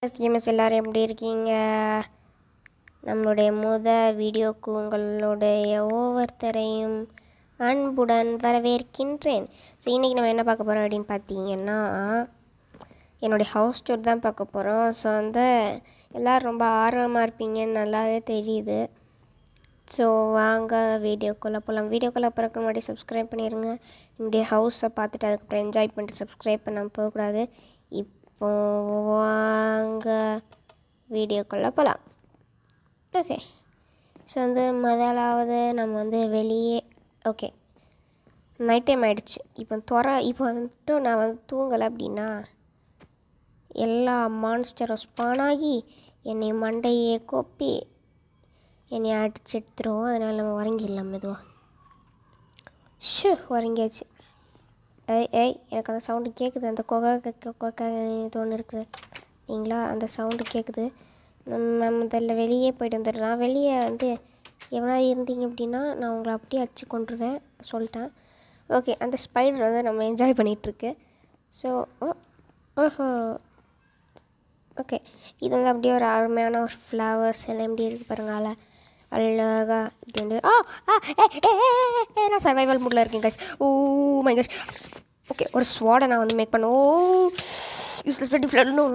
Games எல்லோரும் எப்படி இருக்கீங்க நம்மளுடைய முத வீடியோக்கு உங்களுடைய ஒவ்வொருத்தரையும் அன்புடன் வரவேற்கின்றேன் ஸோ இன்றைக்கி நம்ம என்ன பார்க்க போகிறோம் அப்படின்னு பார்த்தீங்கன்னா என்னுடைய ஹவுஸ் டூர் தான் பார்க்க போகிறோம் ஸோ வந்து எல்லோரும் ரொம்ப ஆர்வமாக இருப்பீங்கன்னு நல்லாவே தெரியுது ஸோ வாங்க வீடியோக்குள்ளே போகலாம் வீடியோக்குள்ளே போகிறக்கு முன்னாடி சப்ஸ்கிரைப் பண்ணிடுங்க என்னுடைய ஹவுஸை பார்த்துட்டு அதுக்கப்புறம் என்ஜாய் பண்ணிட்டு சப்ஸ்கிரைப் பண்ணாமல் போகக்கூடாது இப்போ வாங்க வீடியோக்குள்ளே போகலாம் ஓகே ஸோ வந்து முதலாவது நம்ம வந்து வெளியே ஓகே நைட் டைம் ஆகிடுச்சு இப்போ துற இப்போ வந்துட்டு நான் வந்து தூங்கலை அப்படின்னா எல்லா மான்ஸ்டரும் ஸ்பான் ஆகி என்னை மண்டையே கொப்பி என்னை அடிச்சு எடுத்துரும் அதனால் நம்ம உறங்கிடலாம் மெதுவாக ஷு உறங்கியாச்சு ஏய் ஏய் எனக்கு அந்த சவுண்டு கேட்குது அந்த கொகை கொக்கை இது ஒன்று இருக்குது சரிங்களா அந்த சவுண்டு கேட்குது நம்ம முதல்ல வெளியே போயிட்டு வந்துடுறோம் வெளியே வந்து எவனா இருந்தீங்க அப்படின்னா நான் உங்களை அப்படியே அடிச்சு கொண்டுருவேன் சொல்லிட்டேன் ஓகே அந்த ஸ்பைடர் வந்து நம்ம என்ஜாய் பண்ணிகிட்ருக்கு ஸோ ஓஹோ ஓகே இது வந்து அப்படியே ஒரு அருமையான ஒரு ஃப்ளவர்ஸ் எல்லாம் எப்படி இருக்குது பாருங்கள் அழகா இப்படி வந்து ஆ ஆ ஏ ஏ, ஏ, ஏ, ஏ, நான் சர்வைவல் மூடில் இருக்கேன் guys oh my gosh okay ஒரு ஸ்வாடை நான் வந்து மேக் பண்ண ஓ யூஸ்லெஸ் பெட்டி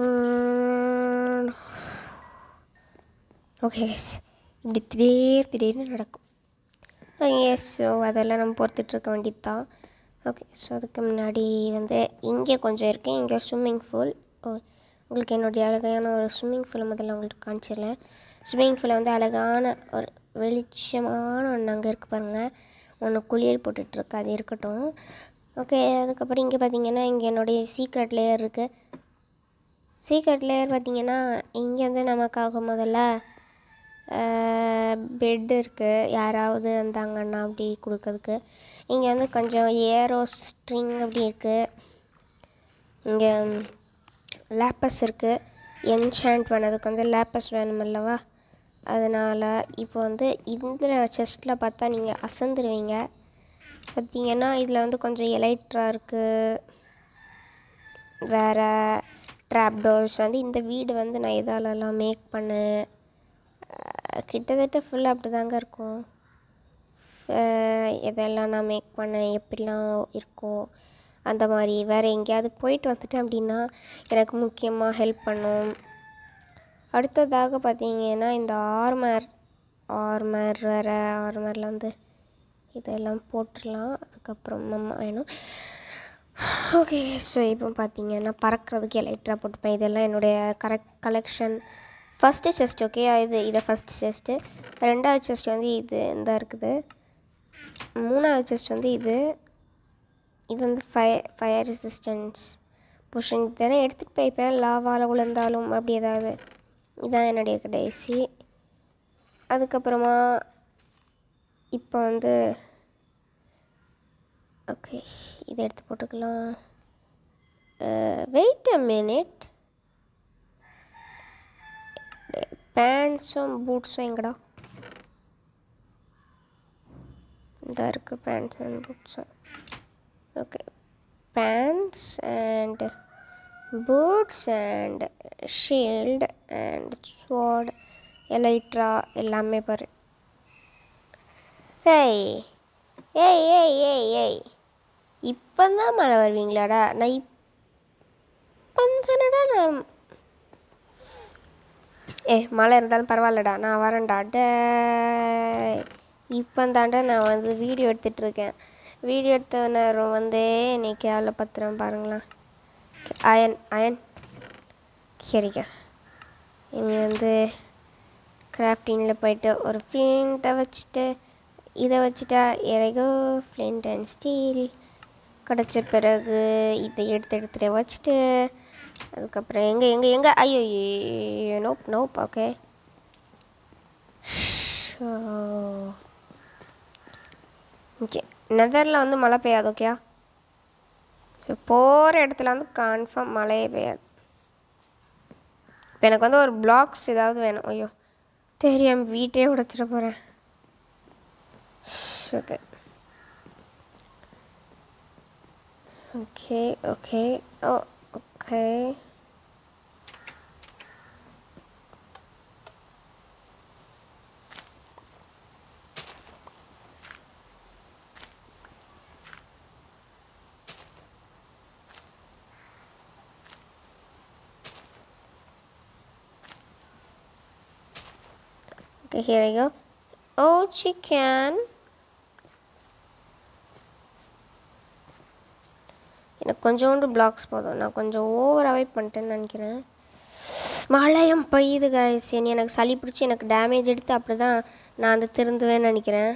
ஓகே கைஸ் இப்படி திடீர் திடீர்னு நடக்கும் எஸ் ஸோ அதெல்லாம் நம்ம பொறுத்துட்டு இருக்க வேண்டியது தான் ஓகே ஸோ அதுக்கு முன்னாடி வந்து இங்கே கொஞ்சம் இருக்குது இங்கே ஸ்விம்மிங் பூல் ஓ உங்களுக்கு என்னுடைய அழகான ஒரு ஸ்விம்மிங் பூலை முதல்ல உங்களுக்கு காமிச்சிடலாம் ஸ்விம்மிங் பூலை வந்து அழகான ஒரு வெளிச்சமான ஒன்று அங்கே இருக்குது பாருங்கள் ஒன்று குளியல் போட்டுட்ருக்கு அது இருக்கட்டும் ஓகே அதுக்கப்புறம் இங்கே பார்த்தீங்கன்னா இங்கே என்னுடைய சீக்ரெட் லேயர் இருக்குது சீக்ரெட் லேயர் பார்த்தீங்கன்னா இங்கே வந்து நமக்காக முதல்ல பெட் இருக்குது யாராவது வந்தாங்கன்னா அப்படி கொடுக்கறதுக்கு இங்கே வந்து கொஞ்சம் ஏரோ ஸ்ட்ரிங் அப்படி இருக்குது இங்கே லேப்பஸ் இருக்குது என்ஷாண்ட் பண்ணதுக்கு வந்து லேப்பஸ் வேணும் அல்லவா அதனால் இப்போ வந்து இந்த செஸ்ட்டில் பார்த்தா நீங்கள் அசந்துருவீங்க பார்த்தீங்கன்னா இதில் வந்து கொஞ்சம் எலைட்ரா இருக்குது வேறு ட்ராப் டோர்ஸ் வந்து இந்த வீடு வந்து நான் இதாலெல்லாம் மேக் பண்ணேன் அஹ் கிட்டத்தட்ட ஃபுல்லாக அப்படி தாங்க இருக்கும் அஹ் இதெல்லாம் நான் மேக் பண்ணேன் எப்படிலாம் இருக்கும் அந்த மாதிரி வேறு எங்கேயாவது போயிட்டு வந்துட்டேன் அப்படின்னா எனக்கு முக்கியமாக ஹெல்ப் பண்ணும் அடுத்ததாக பார்த்தீங்கன்னா இந்த ஆர்மர் ஆர்மர் வேறு ஆர்மரில் வந்து இதெல்லாம் போட்டுடலாம் அதுக்கப்புறம் நம்ம வேணும் ஓகே ஸோ இப்போ பார்த்தீங்கன்னா பறக்கிறதுக்கு எலைட்ரா போட்டுப்பேன் இதெல்லாம் என்னுடைய correct collection first chest okay இது இதை ஃபஸ்ட் செஸ்ட்டு ரெண்டாவது செஸ்ட் வந்து இது இந்த இருக்குது மூணாவது செஸ்ட் வந்து இது இது வந்து ஃபயர் ஃபயர் ரெசிஸ்டன்ஸ் பொஷன் இதெல்லாம் எடுத்துகிட்டு போய்ப்பேன் லாவால் விழுந்தாலும் அப்படி ஏதாவது இதான் என்னுடைய கடைசி அதுக்கப்புறமா இப்போ வந்து ஓகே இதை எடுத்து போட்டுக்கலாம் வெயிட் அ மினிட் பேண்ட்ஸும் பூட்ஸும் எங்கடா இந்த இருக்குது பேண்ட்ஸ் அண்ட் பூட்ஸும் okay pants and boots and shield and sword elytra எல்லாமே பாரு ஏய் ஏய் ஏய் ஏய் ஏய் இப்போ தான் மழை வருவீங்களாடா நான் இப்போ தானடா நான் ஏ மழை இருந்தாலும் பரவாயில்லடா நான் வரேன்டா டே இப்போ தாண்டா நான் வந்து வீடியோ எடுத்துகிட்ருக்கேன் வீடியோ எடுத்த நேரம் வந்து என்னை கேவலப்படுத்துகிறேன் பாருங்களேன் அயன் அயன் சரிக்கா இனி வந்து கிராஃப்டிங்கில் போயிட்டு ஒரு ஃப்ளிண்ட்டை வச்சுட்டு இதை வச்சுட்டா இறகோ ஃப்ளிண்ட் அண்ட் ஸ்டீல் கிடச்ச பிறகு இதை எடுத்து எடுத்துகிட்டு வச்சுட்டு அதுக்கப்புறம் எங்கே எங்கே எங்கே ஐயோ நோப் நோப் ஓகே ஓகே நெதரில் வந்து மழை பெய்யாது ஓகேயா போகிற இடத்துல வந்து கன்ஃபார்ம் மழையே பெய்யாது இப்போ எனக்கு வந்து ஒரு பிளாக்ஸ் ஏதாவது வேணும் ஐயோ தெரியாம வீட்டே உடைச்சிட போகிறேன் okay okay okay oh okay Okay, here I go. Oh, chicken. எனக்கு கொஞ்சோண்டு பிளாக்ஸ் போதும் நான் கொஞ்சம் ஓவராகவே பண்ணிட்டேன்னு நினைக்கிறேன் மழையும் பெய்யுது guys இனி எனக்கு சளி பிடிச்சி எனக்கு டேமேஜ் எடுத்து அப்படி தான் நான் வந்து திருந்துவேன்னு நினைக்கிறேன்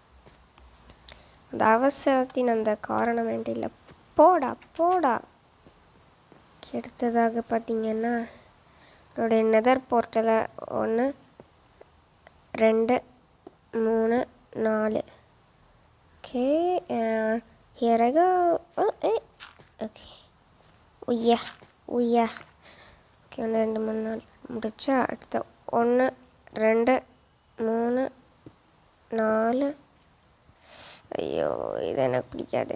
அந்த அவசரத்தின் அந்த காரணம் வேண்டிய இல்லை போடா போடா அடுத்ததாக பார்த்தீங்கன்னா என்னுடைய நெதர் போர்ட்டலை ஒன்று ரெண்டு மூணு நாலு okay here I go ah okay உய்யா உய்யா ஓகே ஒன்று ரெண்டு மூணு நாலு முடிச்சா அடுத்த ஒன்று ரெண்டு மூணு நாலு ஐயோ இது எனக்கு பிடிக்காது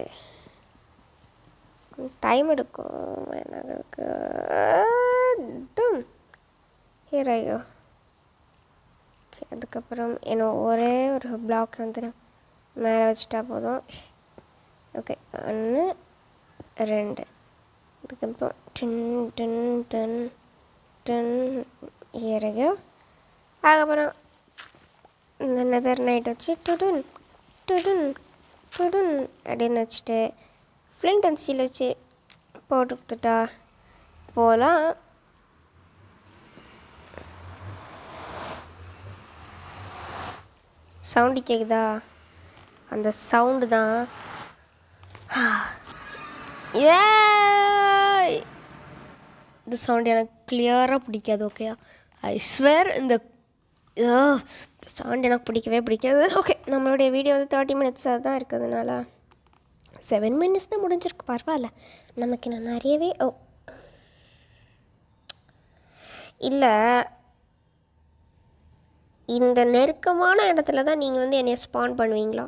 டைம் எடுக்கும் எனக்கு டும் ஹியர் ஐ கோ ஓகே அதுக்கப்புறம் என்ன ஒரே ஒரு பிளாக் வந்து நான் மேலே வச்சுட்டா போதும் ஓகே ஒன்று ரெண்டு அதுக்கப்புறம் டின் டின் டின் டின் இறகு அதுக்கப்புறம் இந்த நெதர் நைட் வச்சு டுடுன் டுடுன் டுடுன் அப்படின்னு வச்சுட்டு ஃப்ளிண்ட் அண்ட் ஸ்டீல் வச்சு போட்டு கொடுத்துட்டா போகலாம் சவுண்டு கேட்குதா அந்த சவுண்டு தான் ஏய் இந்த சவுண்ட் எனக்கு கிளியராக பிடிக்காது ஓகேயா ஐ ஸ்வேர் இந்த சவுண்ட் எனக்கு பிடிக்கவே பிடிக்காது ஓகே நம்மளுடைய வீடியோ வந்து தேர்ட்டி மினிட்ஸாக தான் இருக்கிறதுனால செவன் மினிட்ஸ் தான் முடிஞ்சிருக்கு பரவாயில்ல நமக்கு நான் நிறையவே ஓ இல்லை இந்த நெருக்கமான இடத்துல தான் நீங்கள் வந்து என்னை ஸ்பான் பண்ணுவீங்களா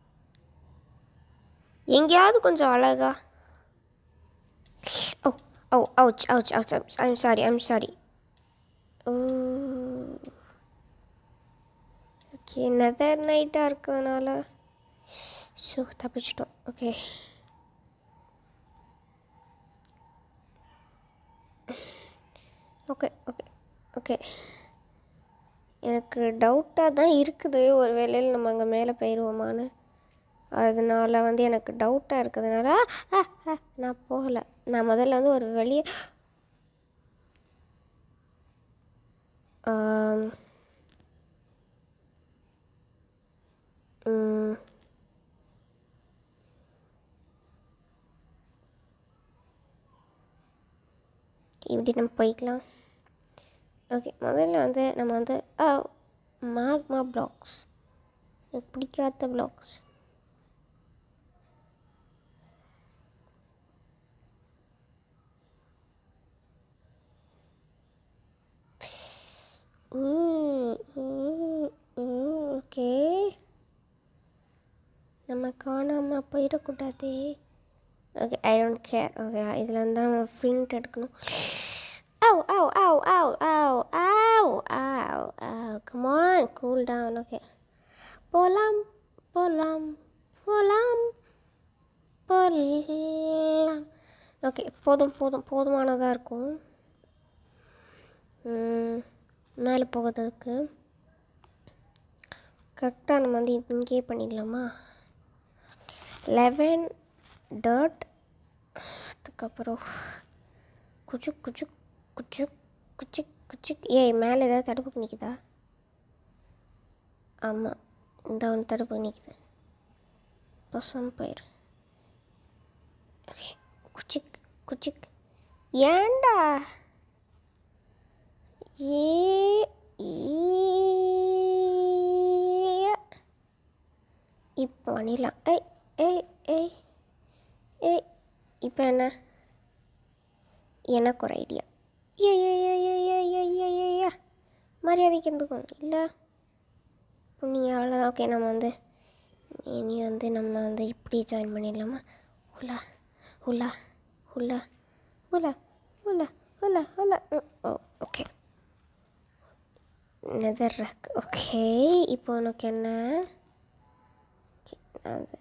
எங்கேயாவது கொஞ்சம் அழகா oh oh ouch ouch ouch I'm sorry I'm sorry okay nether நைட்டாக இருக்கிறதுனால ஸோ தப்பிச்சிட்டோம் ஓகே ஓகே ஓகே ஓகே எனக்கு டவுட்டாக தான் இருக்குது ஒரு வேளையில் நம்ம அங்கே மேலே போயிடுவோமான்னு அதனால வந்து எனக்கு டவுட்டாக இருக்கிறதுனால ஆ, ஆ, நான் போகலை நான் முதல்ல வந்து ஒரு வெளியே ஆம். ம். இப்படி நம்ம போய்க்கலாம் ஓகே முதல்ல வந்து நம்ம வந்து மேக்மா பிளாக்ஸ் எனக்கு பிடிக்காத பிளாக்ஸ் ஓகே நம்ம காணாமல் போயிடக்கூடாதே okay I don't care okay இதில் வந்து நம்ம ஃபிண்ட் எடுக்கணும் Ow, ow, ow, ow, ow, ow, ow, ow. Come on, cool down. Okay. போலாம் போலாம் போலாம் போலாம் ஓகே போதும் போதும் போதுமானதாக இருக்கும் ம், மேலே போகிறதுக்கு கரெக்டாக நம்ம வந்து இங்கேயே பண்ணிடலாமா லெவன் டாட் அதுக்கப்புறம் குச்சு குச்சு குச்சு குச்சு குச்சு ஏய் மேலே ஏதாவது தடுப்புக்கு நிற்குதா ஆமாம் இந்த ஒன்று தடுப்பு நிற்குது பசம் பயிர் ஓகே குச்சிக் குச்சிக் ஏன்டா ஏ இப்போ பண்ணிடலாம் ஏய் ஏய் ஏய் ஏய் இப்போ என்ன எனக்கு ஒரு ஐடியா ஏ ஏ ஏ ஏ ஏ ஏ ஏ ஏ ஏ மரியாதைக்கு இருந்துக்கணும் இல்லை நீங்கள் அவ்வளோதான் ஓகே நம்ம வந்து இனி வந்து நம்ம வந்து இப்படி ஜாயின் பண்ணிடலாமா உலா உலா உலா உலா உலா உலா உலா oh okay netherrack okay இப்போ உனக்கு என்ன Okay, அது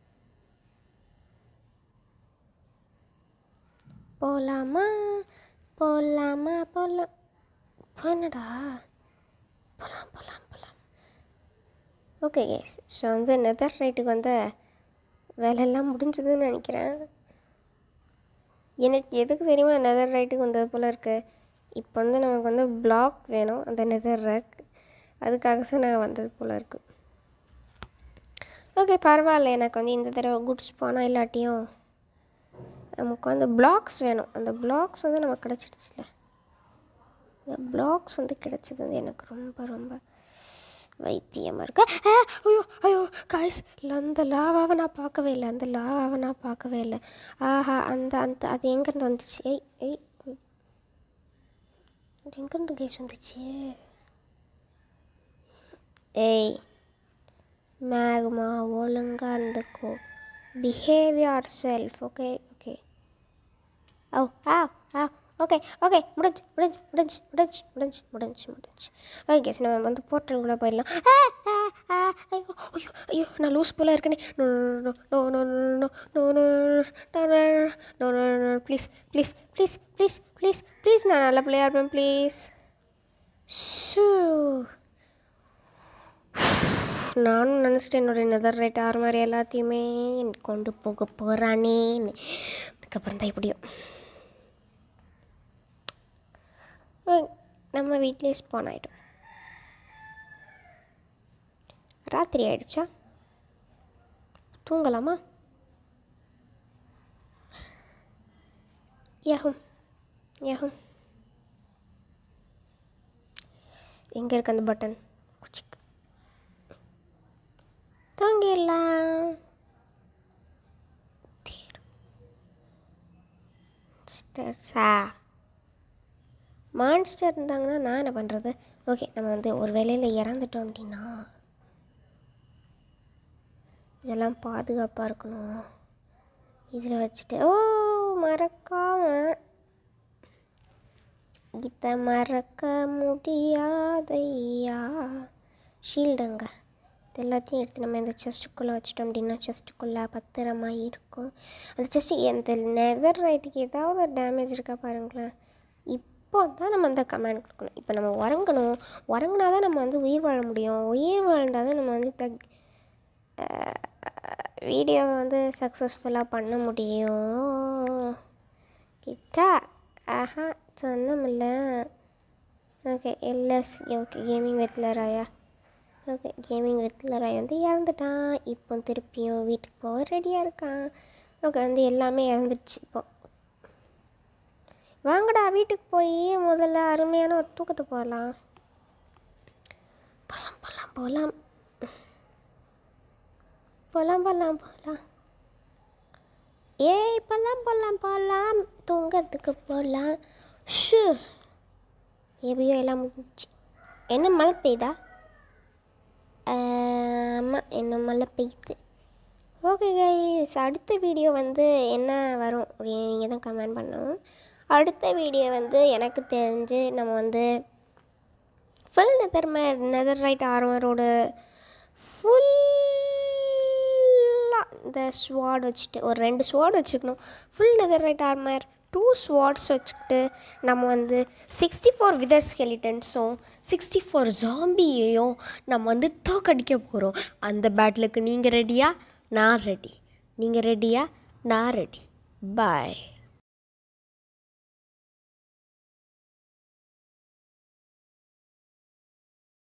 போகலாமா போகலாமா போகலாம் போனடா போகலாம் போகலாம் போகலாம் ஓகே கேஸ் ஸோ வந்து நெதர் ரைட்டுக்கு வந்து வேலையெல்லாம் முடிஞ்சதுன்னு நினைக்கிறேன் எனக்கு எதுக்கு தெரியுமா நெதர் ரைட்டுக்கு வந்தது போல் இருக்குது இப்போ வந்து நமக்கு வந்து பிளாக் வேணும் அந்த நெதர் ரேக் அதுக்காக தான் நான் வந்தது போல் இருக்குது ஓகே பரவாயில்ல எனக்கு வந்து இந்த தடவை குட்ஸ் போனால் இல்லாட்டியும் நமக்கு வந்து பிளாக்ஸ் வேணும் அந்த பிளாக்ஸ் வந்து நமக்கு கிடச்சிடுச்சுல இந்த பிளாக்ஸ் வந்து கிடச்சது வந்து எனக்கு ரொம்ப ரொம்ப வைத்தியமாக இருக்கு ஆ, ஐயோ ஐயோ காய்ஸ் அந்த லாவாவை நான் பார்க்கவே இல்லை அந்த லாவாவை நான் பார்க்கவே இல்லை ஆஹா அந்த அந்த அது எங்கேருந்து வந்துச்சு ஏய் ஏய் ஏய். அது எங்கேருந்து கேஸ் வந்துச்சு ஏய் மேகுமா ஒழுங்காக இருந்துக்கோ behaviour self okay okay oh ah ah okay okay முடிஞ்சு முடிஞ்சு முடிஞ்சு முடிஞ்சு முடிஞ்சு முடிஞ்சு முடிஞ்சு ஓகே நம்ம வந்து போர்ட்டலுக்குள்ளே போயிடலாம் ஆ ஆ ஆ ஐயோ ஐயோ ஐயோ நான் லூஸ் போல இருக்கேனே no no no no no no no no no no please please please please please please நான் நல்ல பிள்ளையா இருப்பேன் ப்ளீஸ் ஷூ நானும் நினச்சிட்டேன் என்னோட நெதர் ரைட் ஆறு மாதிரி எல்லாத்தையுமே கொண்டு போக போகிறானேன்னு அதுக்கப்புறம் தான் இப்படியும் உம், நம்ம வீட்லேயே ஸ்பான் ஆகிட்டோம் ராத்திரி ஆயிடுச்சா தூங்கலாமா யாகும் யாகும் எங்கே இருக்கு அந்த பட்டன் குச்சிக்கு தூங்கிடலாம் மான்ஸ்டர்ஸா மான்ஸ்டர் இருந்தாங்கன்னா நான் என்ன பண்ணுறது ஓகே நம்ம வந்து ஒரு வேலையில் இறந்துட்டோம் அப்படின்னா இதெல்லாம் பாதுகாப்பாக இருக்கணும் இதில் வச்சுட்டு ஓ மறக்காம இதை மறக்க முடியாதையா ஷீல்டுங்க இது எல்லாத்தையும் எடுத்து நம்ம இந்த செஸ்ட்டுக்குள்ளே வச்சிட்டோம் அப்படின்னா செஸ்ட்டுக்குள்ளே பத்திரமா இருக்கும் அந்த செஸ்ட்டு அந்த நெதர் ரைட்டுக்கு ஏதாவது ஒரு டேமேஜ் இருக்கா பாருங்களேன் இப்போ தான் நம்ம அந்த கமெண்ட் கொடுக்கணும் இப்போ நம்ம உறங்கணும் உறங்கினா தான் நம்ம வந்து உயிர் வாழ முடியும் உயிர் வாழ்ந்தால் தான் நம்ம வந்து தக் வீடியோவை வந்து சக்ஸஸ்ஃபுல்லாக பண்ண முடியும் கிட்டா ஆஹா சொன்னமில்ல okay LS okay gaming with லராயா ஓகே கேமிங் வித் லராய் வந்து இறந்துட்டான் இப்போ திருப்பியும் வீட்டுக்கு போக ரெடியாக இருக்கான் ஓகே வந்து எல்லாமே இறந்துடுச்சு இப்போ வாங்கடா வீட்டுக்கு போய் முதல்ல அருமையான ஒரு தூக்கத்தை போகலாம் போகலாம் போகலாம் போகலாம் போகலாம் போகலாம் போகலாம் ஏய் போகலாம் போகலாம் போகலாம் தூங்கறதுக்கு போகலாம் ஷூ எப்படியோ எல்லாம் முடிஞ்சிச்சு என்ன மழை பெய்யுதா ஆமாம் என்ன மழை பெய்யுது ஓகே கைஸ் அடுத்த வீடியோ வந்து என்ன வரும் அப்படின்னு நீங்கள் தான் கமெண்ட் பண்ணணும் அடுத்த வீடியோ வந்து எனக்கு தெரிஞ்சு நம்ம வந்து full netherite netherite ஆர்மரோட ஃபுல்லாக இந்த ஸ்வாட் வச்சுட்டு ஒரு ரெண்டு ஸ்வாட் வச்சுக்கணும் full netherite armour two swords வச்சுக்கிட்டு நம்ம வந்து சிக்ஸ்டி ஃபோர் விதர் ஸ்கெலிட்டன்ஸும் சிக்ஸ்டி ஃபோர் ஜாம்பியையும் நம்ம வந்து தோக்கடிக்க போகிறோம் அந்த பேட்டிலுக்கு நீங்கள் ரெடியா நான் ரெடி நீங்கள் ரெடியா நான் ரெடி பாய்